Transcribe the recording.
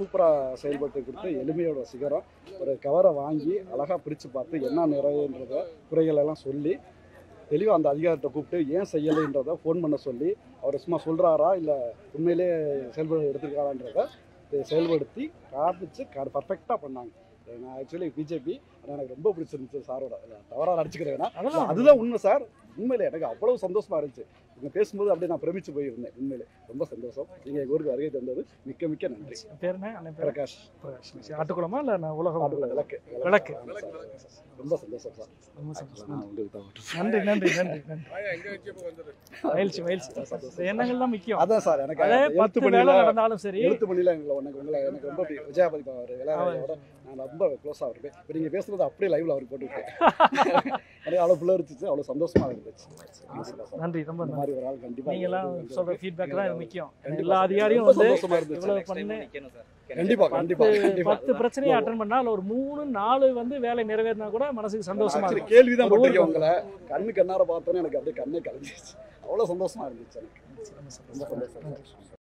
சூப்பராக செயல்பட்டு கொடுத்து எளிமையோட சிகரம் ஒரு கவரை வாங்கி அழகாக பிரித்து பார்த்து என்ன நிறையன்றத குறைகள் எல்லாம் சொல்லி தெளிவாக அந்த அதிகாரத்தை கூப்பிட்டு ஏன் செய்யலைன்றதை ஃபோன் பண்ண சொல்லி அவர் சும்மா சொல்கிறாரா இல்லை உண்மையிலே செயல்பட எடுத்துருக்காரான்றத இதை செயல்படுத்தி காமிச்சு பர்ஃபெக்டாக பண்ணாங்க நான் ஆக்சுவலி பிஜேபி எனக்கு ரொம்ப பிடிச்சிருந்துச்சு சாரோட தவறாக நடிச்சுக்கிறேன் ஏன்னா அதெல்லாம் அதுதான் உண்மை சார் உண்மையிலே எனக்கு அவ்வளவு சந்தோஷமா இருந்துச்சு இவங்க பேசும்போது அப்படியே நான் பிரமிச்சு போயிருந்தேன் உண்மையிலே ரொம்ப சந்தோஷம் நீங்க எங்க ஊருக்கு வருகை தந்தது மிக்க மிக்க நன்றி பேர் என்ன அண்ணன் பேர் பிரகாஷ் ஆட்டுக்குளமா இல்லை நான் உலகம் பாடுல விளக்கு விளக்கு. ஆமா சார். ரொம்ப சந்தோஷம் சார் ரொம்ப சந்தோஷம். நான் உங்களுக்கு தான் விட்டுறேன். நன்றி நன்றி நன்றி நன்றி மகிழ்ச்சி மகிழ்ச்சி இந்த எண்ணங்கள் தான் முக்கியம் அதான் சார் எனக்கு அதே எழுத்து பத்து வேலை பணியில நடந்தாலும் சரி எழுத்து பணியில எங்களை உனக்கு உங்களை எனக்கு ரொம்ப பிடிக்கும். விஜயாபதி அவர் விளையாடுறதோட நான் ரொம்ப க்ளோஸாக இருப்பேன் இப்போ நீங்கள் பேசுறது அப்படியே லைவ்ல அவருக்கு போட்டு விட்டேன் எனக்கு அவ்வளோ பிள்ளை இருந்துச்சு அவ்வளோ சந்தோஷமா இருந்துச்சு கண்டிப்பா சார். நன்றி ரொம்ப இந்த நன்றி மாதிரி ஒரு ஆள் கண்டிப்பா நீங்களாம் எங்களுக்கு சொல்ற ஃபீட்பேக் தான் எனக்கு முக்கியம் கண்டிப்பா எல்லா சார். அதிகாரியும் ரொம்ப வந்து சந்தோஷமா இருந்துச்சு இவ்வளவு பண்ணு கண்டிப்பா கண்டிப்பா பத்து கண்டிப்பா பத்து பிரச்சனையை அட்டன் பண்ணா அதுல ஒரு மூணு நாலு வந்து வேலை நிறைவேறினா கூட மனசுக்கு சந்தோஷமா Actually இருக்கும் கேள்விதான் ஒரு பட்டிருக்கேன் ஊருக்கு உங்களை கண்ணு கண்ணார பார்த்தோன்னே எனக்கு அப்படியே கண்ணே கலஞ்சிருச்சு அவ்வளவு சந்தோஷமா இருந்துச்சு எனக்கு ரொம்ப ரொம்ப சந்தோஷம். சந்தோஷம்